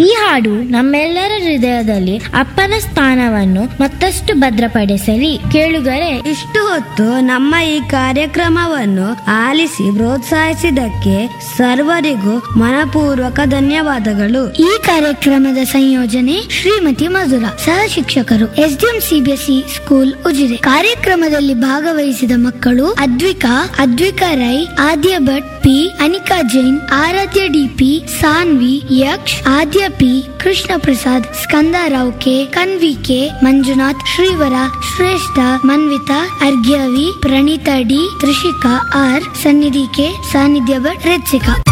ಈ ಹಾಡು ನಮ್ಮೆಲ್ಲರ ಹೃದಯದಲ್ಲಿ ಅಪ್ಪನ ಸ್ಥಾನವನ್ನು ಮತ್ತಷ್ಟು ಭದ್ರಪಡಿಸಲಿ ಕೇಳುಗರೆ ಇಷ್ಟು ಹೊತ್ತು ನಮ್ಮ ಈ ಕಾರ್ಯಕ್ರಮವನ್ನು ಆಲಿಸಿ ಪ್ರೋತ್ಸಾಹಿಸಿದ್ದಕ್ಕೆ ಸರ್ವರಿಗೂ ಮನಪೂರ್ವಕ ಧನ್ಯವಾದಗಳು ಈ ಕಾರ್ಯಕ್ರಮದ ಸಂಯೋಜನೆ ಶ್ರೀಮತಿ ಮಧುರ ಸಹ ಶಿಕ್ಷಕರು ಎಸ್ಡಿಎಂ ಸಿಬಿಎಸ್ಇ ಸ್ಕೂಲ್ ಉಜಿರೆ ಕಾರ್ಯಕ್ರಮದಲ್ಲಿ ಭಾಗವಹಿಸಿದ ಮಕ್ಕಳು Advika Advika Rai Adya Bhat P Anika Jain Aradhya DP Sanvi Yaksh Adya P Krishna Prasad Skandarao K Kanvi K Manjunath Shrivara Shreshta Manvitha Arghyavi Praneetha D Trishika R Sannidhi K Sannidhya Bhat ರೆತ್ಸಿಕಾ